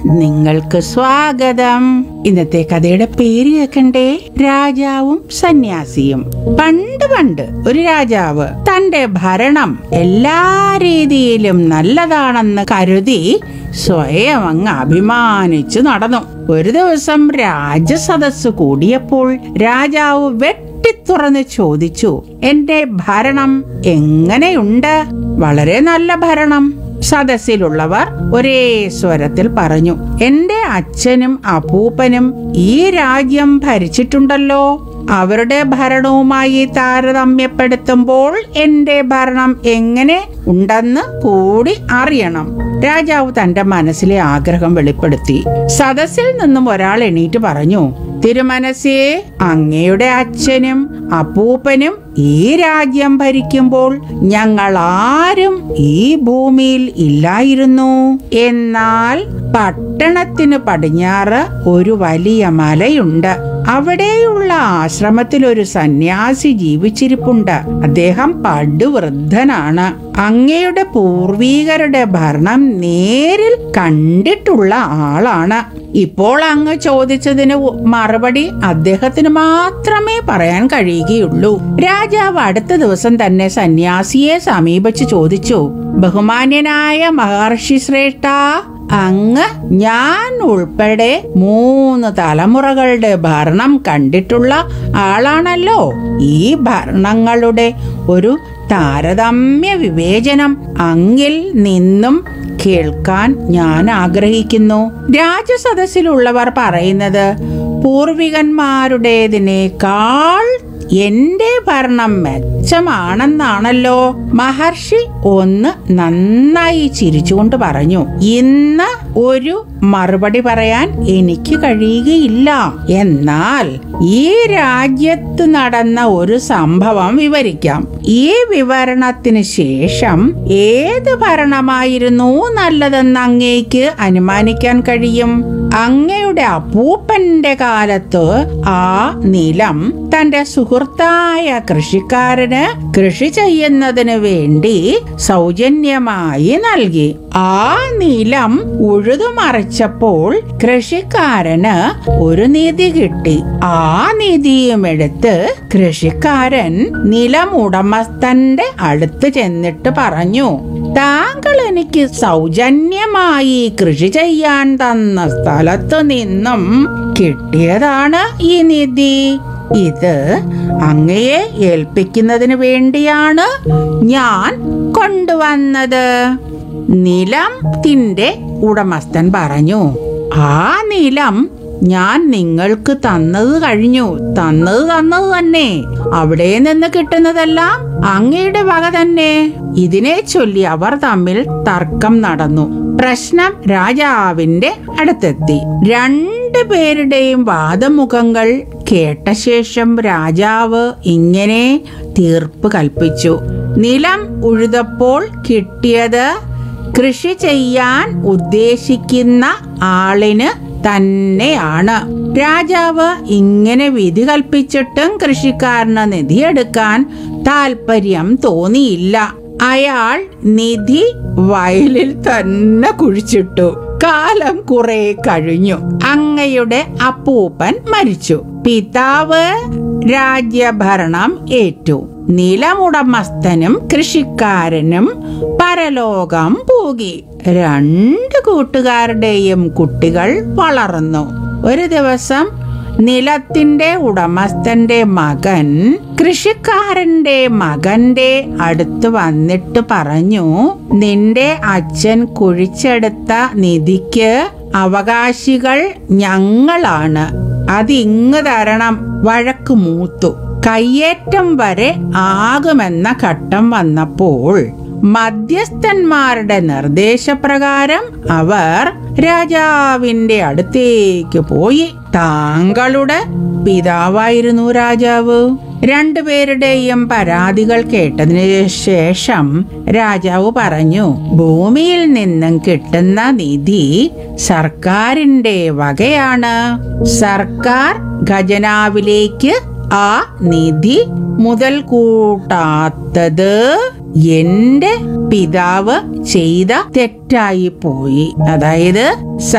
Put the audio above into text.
നിങ്ങൾക്ക് സ്വാഗതം ഇന്നത്തെ കഥയുടെ പേര് കേൾക്കണ്ടേ രാജാവും സന്യാസിയും പണ്ട് പണ്ട് ഒരു രാജാവ് തന്റെ ഭരണം എല്ലാ രീതിയിലും നല്ലതാണെന്ന് കരുതി സ്വയം അങ്ങ് അഭിമാനിച്ചു നടന്നു ഒരു ദിവസം രാജസദസ് കൂടിയപ്പോൾ രാജാവ് വെട്ടിത്തുറന്ന് ചോദിച്ചു എന്റെ ഭരണം എങ്ങനെയുണ്ട് വളരെ നല്ല ഭരണം സദസ്സിലുള്ളവർ ഒരേ സ്വരത്തിൽ പറഞ്ഞു എന്റെ അച്ഛനും അപ്പൂപ്പനും ഈ രാജ്യം ഭരിച്ചിട്ടുണ്ടല്ലോ അവരുടെ ഭരണവുമായി താരതമ്യപ്പെടുത്തുമ്പോൾ എന്റെ ഭരണം എങ്ങനെ ഉണ്ടെന്ന് കൂടി അറിയണം രാജാവ് തന്റെ മനസ്സിലെ ആഗ്രഹം വെളിപ്പെടുത്തി സദസ്സിൽ നിന്നും ഒരാൾ എണീറ്റ് പറഞ്ഞു തിരുമനസേ അങ്ങയുടെ അച്ഛനും അപ്പൂപ്പനും ഈ രാജ്യം ഭരിക്കുമ്പോൾ ഞങ്ങൾ ആരും ഈ ഭൂമിയിൽ ഇല്ലായിരുന്നു എന്നാൽ പട്ടണത്തിന് പടിഞ്ഞാറ് ഒരു വലിയ മലയുണ്ട് അവിടെയുള്ള ആശ്രമത്തിൽ ഒരു സന്യാസി ജീവിച്ചിരിപ്പുണ്ട് അദ്ദേഹം പടുവൃദ്ധനാണ് അങ്ങയുടെ പൂർവീകരുടെ ഭരണം നേരിൽ കണ്ടിട്ടുള്ള ആളാണ് ഇപ്പോൾ അങ്ങ് ചോദിച്ചതിന് മറുപടി അദ്ദേഹത്തിന് മാത്രമേ പറയാൻ കഴിയുകയുള്ളൂ രാജാവ് അടുത്ത ദിവസം തന്നെ സന്യാസിയെ സമീപിച്ച് ചോദിച്ചു ബഹുമാന്യനായ മഹർഷി ശ്രേഷ്ഠ അങ്ങ് ഞാൻ ഉൾപ്പെടെ മൂന്ന് തലമുറകളുടെ ഭരണം കണ്ടിട്ടുള്ള ആളാണല്ലോ ഈ ഭരണങ്ങളുടെ ഒരു താരതമ്യ വിവേചനം അങ്ങിൽ നിന്നും കേൾക്കാൻ ഞാൻ ആഗ്രഹിക്കുന്നു രാജസദസ്സിലുള്ളവർ പറയുന്നത് പൂർവികന്മാരുടേതിനേക്കാൾ എന്റെ ഭരണം മെച്ചമാണെന്നാണല്ലോ മഹർഷി ഒന്ന് നന്നായി ചിരിച്ചുകൊണ്ട് പറഞ്ഞു ഇന്ന് ഒരു മറുപടി പറയാൻ എനിക്ക് കഴിയുകയില്ല എന്നാൽ ഈ രാജ്യത്ത് നടന്ന ഒരു സംഭവം വിവരിക്കാം ഈ വിവരണത്തിന് ശേഷം ഏത് ഭരണമായിരുന്നു നല്ലതെന്ന് അങ്ങേക്ക് അനുമാനിക്കാൻ കഴിയും അങ്ങയുടെ അപ്പൂപ്പന്റെ കാലത്ത് ആ നിലം തന്റെ സുഹൃത്തായ കൃഷിക്കാരന് കൃഷി ചെയ്യുന്നതിന് വേണ്ടി സൗജന്യമായി നൽകി ആ നിലം ഉഴുതുമറിച്ചപ്പോൾ കൃഷിക്കാരന് ഒരു നിധി കിട്ടി ആ നിധിയും എടുത്ത് കൃഷിക്കാരൻ നിലം ഉടമസ്ഥന്റെ അടുത്ത് ചെന്നിട്ട് പറഞ്ഞു താങ്കൾ എനിക്ക് സൗജന്യമായി കൃഷി ചെയ്യാൻ തന്ന സ്ഥലത്തു നിന്നും കിട്ടിയതാണ് ഈ നിധി ഇത് അങ്ങയെ ഏൽപ്പിക്കുന്നതിന് വേണ്ടിയാണ് ഞാൻ കൊണ്ടുവന്നത് നിലത്തിന്റെ ഉടമസ്ഥൻ പറഞ്ഞു ആ നിലം ഞാൻ നിങ്ങൾക്ക് തന്നത് കഴിഞ്ഞു തന്നത് തന്നത് തന്നെ അവിടെ നിന്ന് കിട്ടുന്നതെല്ലാം അങ്ങയുടെ വക തന്നെ ഇതിനെ ചൊല്ലി അവർ തമ്മിൽ തർക്കം നടന്നു പ്രശ്നം രാജാവിന്റെ അടുത്തെത്തി രണ്ടു പേരുടെയും വാദമുഖങ്ങൾ കേട്ട ശേഷം രാജാവ് ഇങ്ങനെ തീർപ്പ് കൽപ്പിച്ചു നിലം ഉഴുതപ്പോൾ കിട്ടിയത് കൃഷി ചെയ്യാൻ ഉദ്ദേശിക്കുന്ന ആളിന് തന്നെയാണ് രാജാവ് ഇങ്ങനെ വിധി കൽപ്പിച്ചിട്ടും കൃഷിക്കാരന് നിധിയെടുക്കാൻ താല്പര്യം തോന്നിയില്ല അയാൾ നിധി വയലിൽ തന്നെ കുഴിച്ചിട്ടു കാലം കുറെ കഴിഞ്ഞു അങ്ങയുടെ അപ്പൂപ്പൻ മരിച്ചു പിതാവ് രാജ്യഭരണം ഏറ്റു നിലമുടമസ്ഥനും കൃഷിക്കാരനും പരലോകം പോകി രണ്ട് കൂട്ടുകാരുടെയും കുട്ടികൾ വളർന്നു ഒരു ദിവസം നിലത്തിന്റെ ഉടമസ്ഥന്റെ മകൻ കൃഷിക്കാരന്റെ മകന്റെ അടുത്ത് വന്നിട്ട് പറഞ്ഞു നിന്റെ അച്ഛൻ കുഴിച്ചെടുത്ത നിധിക്ക് അവകാശികൾ ഞങ്ങളാണ് അതിങ്ങ് തരണം വഴക്ക് മൂത്തു കയ്യേറ്റം വരെ ആകുമെന്ന ഘട്ടം വന്നപ്പോൾ മധ്യസ്ഥന്മാരുടെ നിർദ്ദേശപ്രകാരം അവർ രാജാവിന്റെ അടുത്തേക്ക് പോയി താങ്കളുടെ പിതാവായിരുന്നു രാജാവ് രണ്ടുപേരുടെയും പരാതികൾ കേട്ടതിന് ശേഷം രാജാവ് പറഞ്ഞു ഭൂമിയിൽ നിന്നും കിട്ടുന്ന നിധി സർക്കാരിന്റെ വകയാണ് സർക്കാർ ഖജനാവിലേക്ക് ആ നിധി മുതൽ കൂട്ടാത്തത് എന്റെ പിതാവ് ചെയ്ത തെറ്റായി പോയി അതായത്